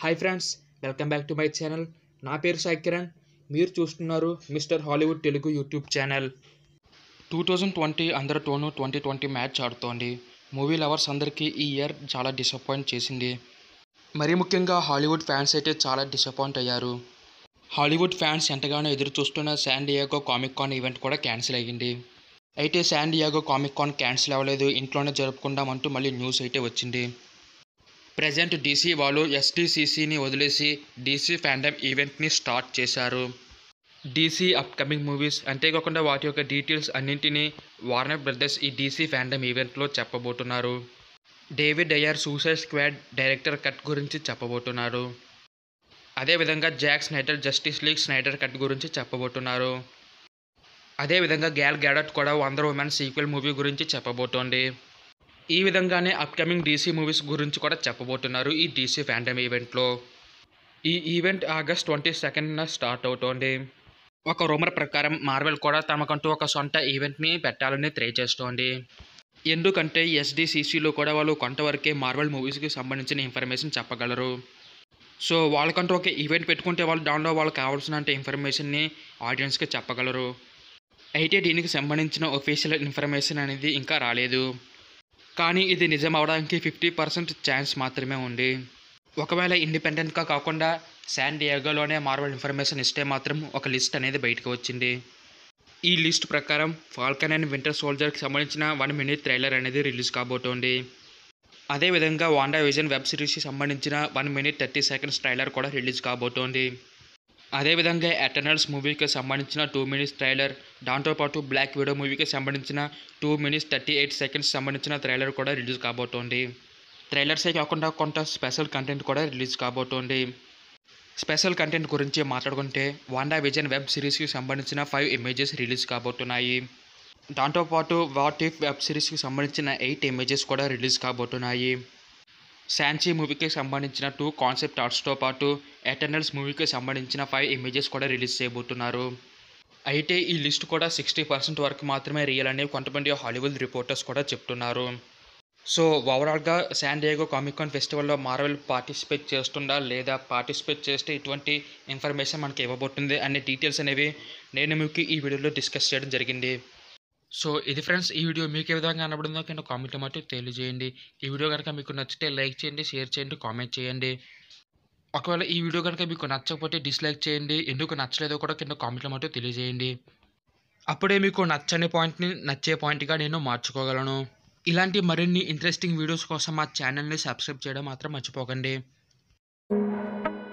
hi friends welcome back to my channel నా పేరు సాయి కిరణ్ మీరు చూస్తున్నారు mister Hollywood Telugu YouTube channel two thousand twenty అందరితోనూ ట్వంటీ ట్వంటీ మ్యాచ్ ఆడుతోంది మూవీ లవర్స్ అందరికీ ఈ ఇయర్ చాలా డిసప్పాయింట్ చేసింది మరీ ముఖ్యంగా హాలీవుడ్ ఫ్యాన్స్ అయితే చాలా డిసప్పాయింట్ అయ్యారు హాలీవుడ్ ఫ్యాన్స్ ఎంతగానో ఎదురు చూస్తున్న San Diego Comic Con event కూడా క్యాన్సిల్ అయ్యింది అయితే San Diego Comic Con cancel అవ్వలేదు ఇంట్లోనే జరుపుకుందామంటూ మళ్ళీ న్యూస్ అయితే వచ్చింది ప్రజెంట్ డీసీ వాళ్ళు ఎస్డీసీసీని వదిలేసి డీసీ ఫ్యాండమ్ ఈవెంట్ని స్టార్ట్ చేశారు డీసీ అప్కమింగ్ మూవీస్ అంతేకాకుండా వాటి యొక్క డీటెయిల్స్ అన్నింటినీ వార్నర్ బ్రదర్స్ ఈ డీసీ ఫ్యాండమ్ ఈవెంట్లో చెప్పబోతున్నారు David Ayer Suicide Squad director cut గురించి చెప్పబోతున్నారు అదేవిధంగా Zack Snyder Justice League Snyder cut గురించి చెప్పబోతున్నారు అదేవిధంగా గ్యాల్ గ్యాడట్ కూడా వందర్ ఉమెన్ సీక్వెల్ మూవీ గురించి చెప్పబోతోంది ఈ విధంగానే అప్కమింగ్ డీసీ మూవీస్ గురించి కూడా చెప్పబోతున్నారు ఈ డీసీ ఫ్యాండమ్ ఈవెంట్లో ఈ ఈవెంట్ ఆగస్ట్ ట్వంటీ సెకండ్న స్టార్ట్ అవుతోంది ఒక రూమర్ ప్రకారం మార్వెల్ కూడా తమకంటూ ఒక సొంత ఈవెంట్ని పెట్టాలని ట్రై చేస్తోంది ఎందుకంటే ఎస్డిసిసిలో కూడా వాళ్ళు కొంతవరకే మార్వెల్ మూవీస్కి సంబంధించిన ఇన్ఫర్మేషన్ చెప్పగలరు సో వాళ్ళకంటూ ఒక ఈవెంట్ పెట్టుకుంటే వాళ్ళు దానిలో వాళ్ళకి కావాల్సినంత ఇన్ఫర్మేషన్ని ఆడియన్స్కి చెప్పగలరు అయితే దీనికి సంబంధించిన ఒఫీషియల్ ఇన్ఫర్మేషన్ అనేది ఇంకా రాలేదు కానీ ఇది నిజం అవడానికి ఫిఫ్టీ పర్సెంట్ ఛాన్స్ మాత్రమే ఉంది ఒకవేళ ఇండిపెండెంట్గా కాకుండా శాన్ డియాగోలోనే మార్వల్ ఇన్ఫర్మేషన్ ఇస్తే మాత్రం ఒక లిస్ట్ అనేది బయటకు వచ్చింది ఈ లిస్ట్ ప్రకారం ఫాల్కన్ అండ్ వింటర్ సోల్జర్కి సంబంధించిన వన్ మినిట్ ట్రైలర్ అనేది రిలీజ్ కాబోతోంది అదేవిధంగా వాండా విజన్ వెబ్ సిరీస్కి సంబంధించిన one minute thirty seconds trailer కూడా రిలీజ్ కాబోతోంది అదేవిధంగా ఎటర్నల్స్ మూవీకి సంబంధించిన టూ మినిట్స్ ట్రైలర్ దాంతోపాటు బ్లాక్ విడో మూవీకి సంబంధించిన two minutes thirty eight seconds సంబంధించిన ట్రైలర్ కూడా రిలీజ్ కాబోతోంది ట్రైలర్సే కాకుండా కొంత స్పెషల్ కంటెంట్ కూడా రిలీజ్ కాబోతోంది స్పెషల్ కంటెంట్ గురించి మాట్లాడుకుంటే వాండా విజన్ వెబ్ సిరీస్కి సంబంధించిన ఫైవ్ ఇమేజెస్ రిలీజ్ కాబోతున్నాయి దాంతోపాటు వాట్ ఇఫ్ వెబ్ సిరీస్కి సంబంధించిన ఎయిట్ ఇమేజెస్ కూడా రిలీజ్ కాబోతున్నాయి శాన్సీ మూవీకి సంబంధించిన టూ కాన్సెప్ట్ ఆర్ట్స్తో పాటు ఎటర్నల్స్ మూవీకి సంబంధించిన ఫైవ్ ఇమేజెస్ కూడా రిలీజ్ చేయబోతున్నారు అయితే ఈ లిస్ట్ కూడా సిక్స్టీ పర్సెంట్ వరకు మాత్రమే రియల్ అని కొంతమంది హాలీవుడ్ రిపోర్టర్స్ కూడా చెప్తున్నారు సో ఓవరాల్గా శాన్ డియాగో కామిక్ కాన్ ఫెస్టివల్లో మార్వెల్ పార్టిసిపేట్ చేస్తుందా లేదా పార్టిసిపేట్ చేస్తే ఇటువంటి ఇన్ఫర్మేషన్ మనకి ఇవ్వబోతుంది అనే డీటెయిల్స్ అనేవి నేను మీకు ఈ వీడియోలో డిస్కస్ చేయడం జరిగింది సో ఇది ఫ్రెండ్స్ ఈ వీడియో మీకు ఏ విధంగా కనబడిందో కింద కామెంట్ మటు తెలియజేయండి ఈ వీడియో కనుక మీకు నచ్చితే లైక్ చేయండి షేర్ చేయండి కామెంట్ చేయండి ఒకవేళ ఈ వీడియో కనుక మీకు నచ్చకపోతే డిస్లైక్ చేయండి ఎందుకు నచ్చలేదో కూడా కింద కామెంట్ల మటు తెలియజేయండి అప్పుడే మీకు నచ్చని పాయింట్ని నచ్చే పాయింట్గా నేను మార్చుకోగలను ఇలాంటి మరిన్ని ఇంట్రెస్టింగ్ వీడియోస్ కోసం మా ఛానల్ని సబ్స్క్రైబ్ చేయడం మాత్రం మర్చిపోకండి